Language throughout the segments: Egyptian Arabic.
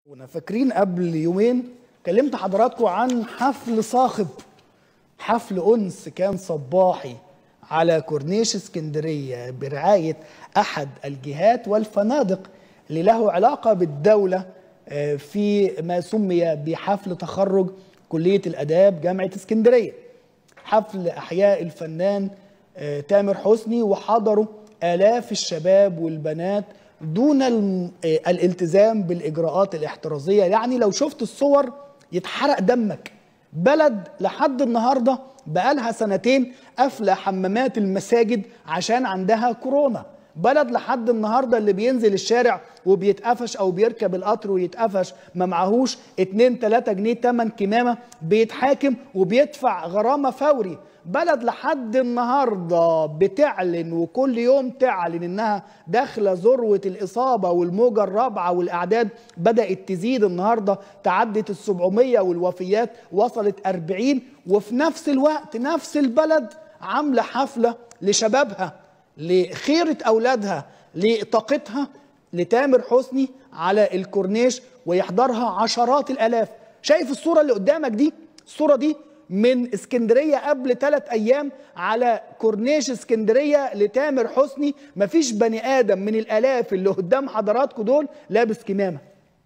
كنا فاكرين قبل يومين كلمت حضراتكم عن حفل صاخب حفل أنس كان صباحي على كورنيش اسكندرية برعاية أحد الجهات والفنادق اللي له علاقة بالدولة آه، في ما سمي بحفل تخرج كلية الآداب جامعة اسكندرية حفل أحياء الفنان آه، تامر حسني وحضروا آلاف الشباب والبنات دون الم- آه، الالتزام بالإجراءات الاحترازية يعني لو شفت الصور يتحرق دمك بلد لحد النهارده بقالها سنتين قافله حمامات المساجد عشان عندها كورونا بلد لحد النهارده اللي بينزل الشارع وبيتقفش او بيركب القطر ويتقفش ما معهوش 2 3 جنيه تمن كمامه بيتحاكم وبيدفع غرامه فوري بلد لحد النهارده بتعلن وكل يوم تعلن انها داخله ذروه الاصابه والموجه الرابعه والاعداد بدات تزيد النهارده تعدت ال 700 والوفيات وصلت 40 وفي نفس الوقت نفس البلد عامله حفله لشبابها لخيره اولادها لطاقتها لتامر حسني على الكورنيش ويحضرها عشرات الالاف شايف الصوره اللي قدامك دي الصوره دي من اسكندريه قبل ثلاث ايام على كورنيش اسكندريه لتامر حسني مفيش بني ادم من الالاف اللي قدام حضراتكم دول لابس كمامه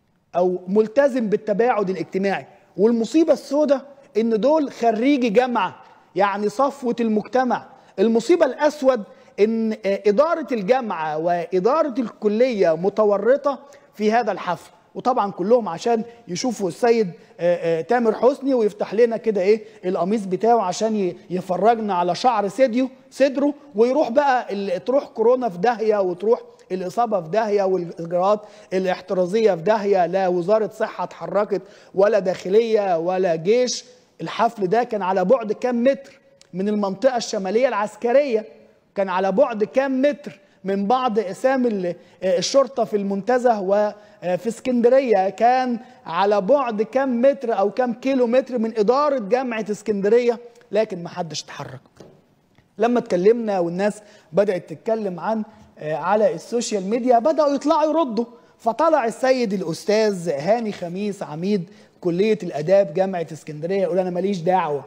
او ملتزم بالتباعد الاجتماعي والمصيبه السوداء ان دول خريجي جامعه يعني صفوه المجتمع المصيبه الاسود ان آه، اداره الجامعه واداره الكليه متورطه في هذا الحفل وطبعا كلهم عشان يشوفوا السيد آه، آه، تامر حسني ويفتح لنا كده ايه القميص بتاعه عشان ي- يفرجنا على شعر صدره صدره ويروح بقى ال- تروح كورونا في داهيه وتروح الاصابه في داهيه والاجراءات الاحترازيه في داهيه لا وزاره صحه اتحركت ولا داخليه ولا جيش الحفل ده كان على بعد كام متر من المنطقه الشماليه العسكريه كان على بعد كام متر من بعض اسام ال- الشرطه في المنتزه وفي اسكندريه كان على بعد كام متر او كام كيلو متر من اداره جامعه اسكندريه لكن ما حدش اتحرك لما اتكلمنا والناس بدأت تتكلم عن آه، على السوشيال ميديا بدأوا يطلعوا يردوا فطلع السيد الأستاذ هاني خميس عميد كلية الآداب جامعة اسكندرية يقول أنا ماليش دعوة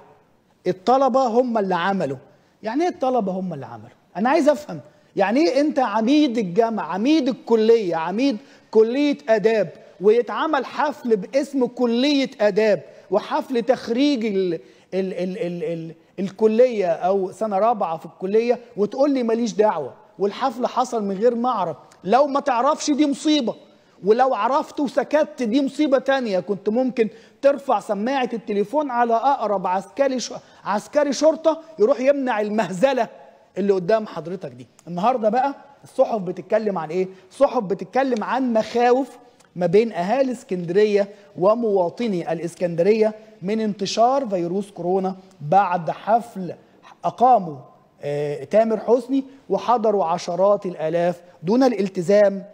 الطلبة هم اللي عملوا يعني ايه الطلبة هم اللي عملوا أنا عايز أفهم يعني ايه أنت عميد الجامعة عميد الكلية عميد كلية آداب ويتعمل حفل باسم كلية آداب وحفل تخريج ال ال ال ال ال الكلية أو سنة رابعة في الكلية وتقول لي ماليش دعوة والحفل حصل من غير ما أعرف لو ما تعرفش دي مصيبة ولو عرفت وسكت دي مصيبة تانية كنت ممكن ترفع سماعة التليفون على أقرب عسكري ش... عسكري شرطة يروح يمنع المهزلة اللي قدام حضرتك دي النهاردة بقى الصحف بتتكلم عن إيه؟ الصحف بتتكلم عن مخاوف ما بين أهالي اسكندرية ومواطني الإسكندرية من انتشار فيروس كورونا بعد حفل أقاموا آه، تامر حسني وحضروا عشرات الآلاف دون الالتزام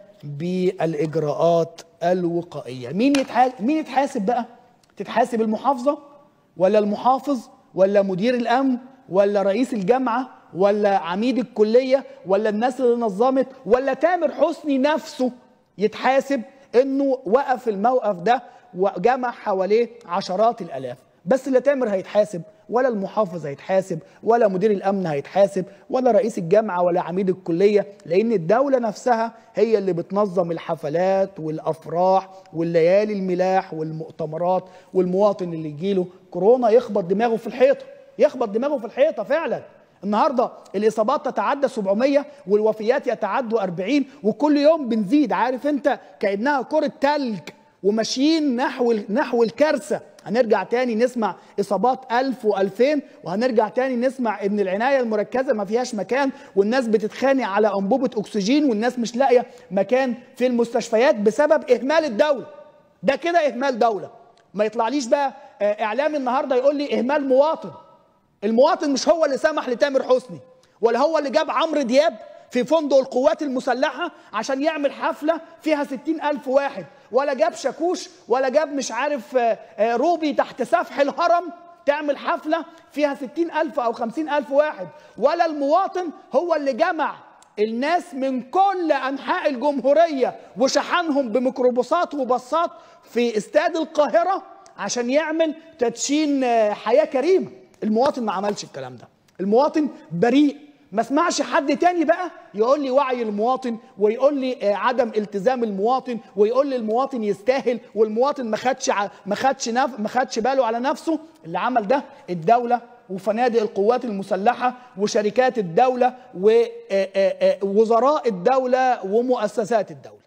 بالإجراءات الوقائية مين يتحاسب مين يتحاسب بقى تتحاسب المحافظة ولا المحافظ ولا مدير الأمن ولا رئيس الجامعة ولا عميد الكلية ولا الناس اللي نظمت ولا تامر حسني نفسه يتحاسب انه وقف الموقف ده وجمع حواليه عشرات الالاف بس لا تامر هيتحاسب ولا المحافظ هيتحاسب ولا مدير الامن هيتحاسب ولا رئيس الجامعه ولا عميد الكليه لان الدوله نفسها هي اللي بتنظم الحفلات والافراح والليالي الملاح والمؤتمرات والمواطن اللي يجيله كورونا يخبط دماغه في الحيطه يخبط دماغه في الحيطه فعلا النهارده الاصابات تتعدى 700 والوفيات يتعدوا 40 وكل يوم بنزيد عارف انت كانها كره تلج وماشيين نحو نحو الكارثه هنرجع تاني نسمع اصابات 1000 و2000 وهنرجع تاني نسمع ان العنايه المركزه ما فيهاش مكان والناس بتتخانق على انبوبه اكسجين والناس مش لاقيه مكان في المستشفيات بسبب اهمال الدوله ده كده اهمال دوله ما يطلعليش بقى آه، اعلامي النهارده يقول لي اهمال مواطن المواطن مش هو اللي سمح لتامر حسني ولا هو اللي جاب عمرو دياب في فندق القوات المسلحة عشان يعمل حفلة فيها ستين ألف واحد ولا جاب شاكوش ولا جاب مش عارف آه، آه، روبي تحت سفح الهرم تعمل حفلة فيها ستين ألف أو خمسين ألف واحد ولا المواطن هو اللي جمع الناس من كل انحاء الجمهوريه وشحنهم بميكروباصات وباصات في استاد القاهره عشان يعمل تدشين آه، حياه كريمه المواطن ما عملش الكلام ده المواطن بريء ما اسمعش حد تاني بقى يقول لي وعي المواطن ويقول لي آه، عدم التزام المواطن ويقول لي المواطن يستاهل والمواطن ما خدش ع- ما خدش نف... ما خدش باله على نفسه اللي عمل ده الدوله وفنادق القوات المسلحه وشركات الدوله ووزراء الدوله ومؤسسات الدوله